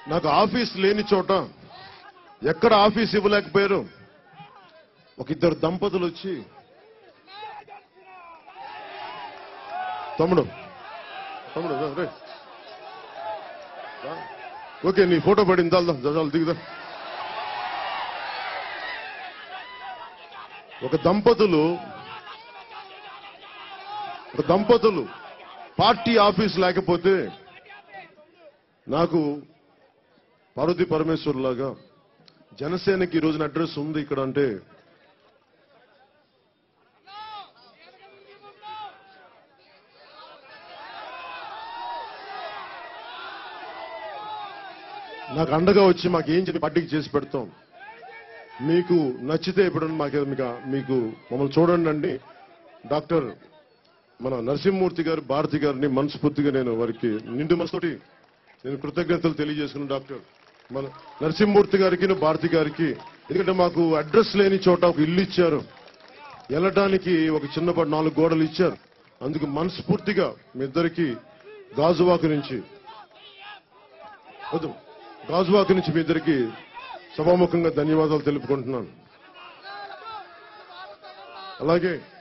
నాకు ఆఫీస్ లేని చోట ఎక్కడ ఆఫీస్ ఇవ్వలేకపోయారు ఒక ఇద్దరు దంపతులు వచ్చి తమ్ముడు తమ్ముడు రా, రే. రా. ఓకే నీ ఫోటో పడింది వెళ్దాం జజాలు దిగుదా ఒక దంపతులు ఒక దంపతులు పార్టీ ఆఫీస్ లేకపోతే నాకు పార్వతీ పరమేశ్వర్ లాగా జనసేనకి ఈ రోజున అడ్రస్ ఉంది ఇక్కడ అంటే నాకు అండగా వచ్చి మాకు ఏం చెప్పి పార్టీకి చేసి పెడతాం మీకు నచ్చితే ఇప్పుడు మాకు మీకు మీకు మమ్మల్ని చూడండి అండి డాక్టర్ మన నరసింహమూర్తి గారు భారతి గారిని మనస్ఫూర్తిగా నేను వారికి నిండు మనసుతోటి నేను కృతజ్ఞతలు తెలియజేసుకున్నాను డాక్టర్ మన నరసింహమూర్తి గారికి భారతి గారికి ఎందుకంటే మాకు అడ్రస్ లేని చోట ఒక ఇల్లు ఇచ్చారు వెళ్ళటానికి ఒక చిన్నపాటి నాలుగు గోడలు ఇచ్చారు అందుకు మనస్ఫూర్తిగా మీ ఇద్దరికి గాజువాకు నుంచి వద్దు గాజువాకు నుంచి మీ ఇద్దరికి సభాముఖంగా ధన్యవాదాలు తెలుపుకుంటున్నాను అలాగే